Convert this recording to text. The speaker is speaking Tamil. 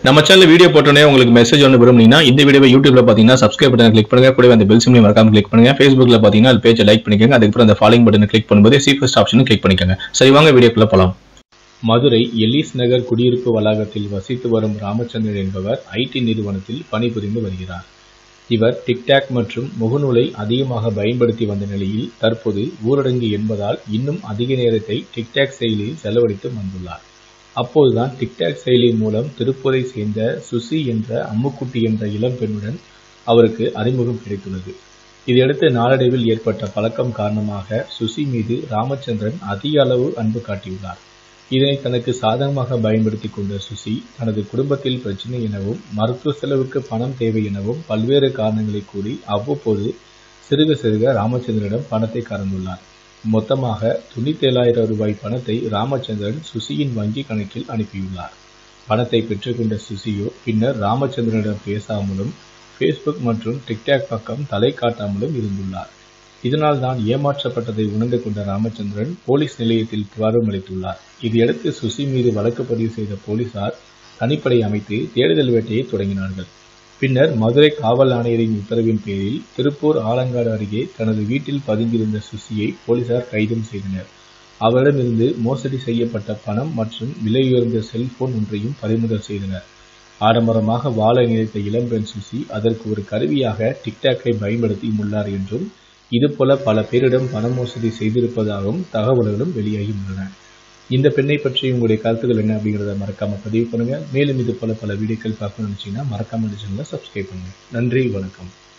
நம்ம சேனல் வீடியோ போட்டோன்னே உங்களுக்கு மெசேஜ் ஒன்று விரும்புனீங்கன்னா இந்த வீடியோவை யூடியூப்ல பார்த்தீங்கன்னா சப்ஸ்கிரைப் பட்டன் கிளிக் பண்ணுங்க கூடவே அந்த பெல் சிம்லையும் மறக்காம கிளிக் பண்ணுங்க ஃபேஸ்புக்ல பார்த்தீங்கன்னா அது பேஜை லைக் பண்ணிக்கோங்க அதுக்கப்புறம் அந்த ஃபாலோயிங் பட்டனை கிளிக் பண்ணும்போது சி ஃபர்ஸ்ட் ஆப்ஷனும் கிளிக் பண்ணிக்கோங்க சரி வாங்க வீடியோக்குள்ள போலாம் மதுரை எல்லிஸ் நகர் குடியிருப்பு வளாகத்தில் வசித்து வரும் ராமச்சந்திரன் என்பவர் ஐடி நிறுவனத்தில் பணிபுரிந்து வருகிறார் இவர் டிக்டாக் மற்றும் முகநூலை அதிகமாக பயன்படுத்தி வந்த நிலையில் தற்போது ஊரடங்கு என்பதால் இன்னும் அதிக நேரத்தை டிக்டாக் செயலியில் செலவழித்து வந்துள்ளார் அப்போதுதான் டிக்டாக் செயலி மூலம் திருப்பூரை சேர்ந்த சுசி என்ற அம்முக்குட்டி என்ற இளம் பெண்ணுடன் அவருக்கு அறிமுகம் கிடைத்துள்ளது இதையடுத்து நாளடைவில் ஏற்பட்ட பழக்கம் காரணமாக சுசி மீது ராமச்சந்திரன் அதிக அளவு அன்பு காட்டியுள்ளார் இதனை தனக்கு சாதகமாக பயன்படுத்தி கொண்ட சுசி தனது குடும்பத்தில் பிரச்சனை எனவும் மருத்துவ செலவுக்கு பணம் தேவை எனவும் பல்வேறு காரணங்களை கூறி அவ்வப்போது சிறுக சிறுக ராமச்சந்திரனிடம் பணத்தை கறந்துள்ளார் மொத்தமாக தொண்ணூத்தேழாயிரம் ரூபாய் பணத்தை ராமச்சந்திரன் சுசியின் வங்கி கணக்கில் அனுப்பியுள்ளார் பணத்தை பெற்றுக்கொண்ட சுசியோ பின்னர் ராமச்சந்திரனிடம் பேசாமலும் ஃபேஸ்புக் மற்றும் டிக்டாக் பக்கம் தலை காட்டாமலும் இருந்துள்ளார் இதனால் தான் ஏமாற்றப்பட்டதை உணர்ந்து கொண்ட ராமச்சந்திரன் போலீஸ் நிலையத்தில் புகாரும் அளித்துள்ளார் இதையடுத்து சுசி மீது வழக்கு பதிவு செய்த போலீசார் தனிப்படை அமைத்து தேடுதல் வேட்டையை தொடங்கினார்கள் பின்னர் மதுரை காவல் ஆணையரின் உத்தரவின் பேரில் திருப்பூர் ஆலங்காடு அருகே தனது வீட்டில் பதுங்கியிருந்த சுசியை போலீசார் கைதும் செய்தனர் அவரிடமிருந்து மோசடி செய்யப்பட்ட பணம் மற்றும் விலையுயர்ந்த செல்போன் ஒன்றையும் பறிமுதல் செய்தனர் ஆடம்பரமாக வாழ நினைத்த இளம்பெண் சுசி அதற்கு ஒரு கருவியாக டிக்டாக்கை பயன்படுத்தியும் உள்ளார் என்றும் இதுபோல பல பேரிடம் பண மோசடி செய்திருப்பதாகவும் தகவல்களும் வெளியாகி உள்ளன இந்த பெண்ணை பற்றி உங்களுடைய கருத்துக்கள் என்ன அப்படிங்கிறத மறக்காம பதிவு பண்ணுங்க மேலும் இது போல பல வீடியோக்கள் பார்க்கணும்னு நினைச்சீங்கன்னா மறக்காம இந்த சேனலை சப்ஸ்கிரைப் பண்ணுங்க நன்றி வணக்கம்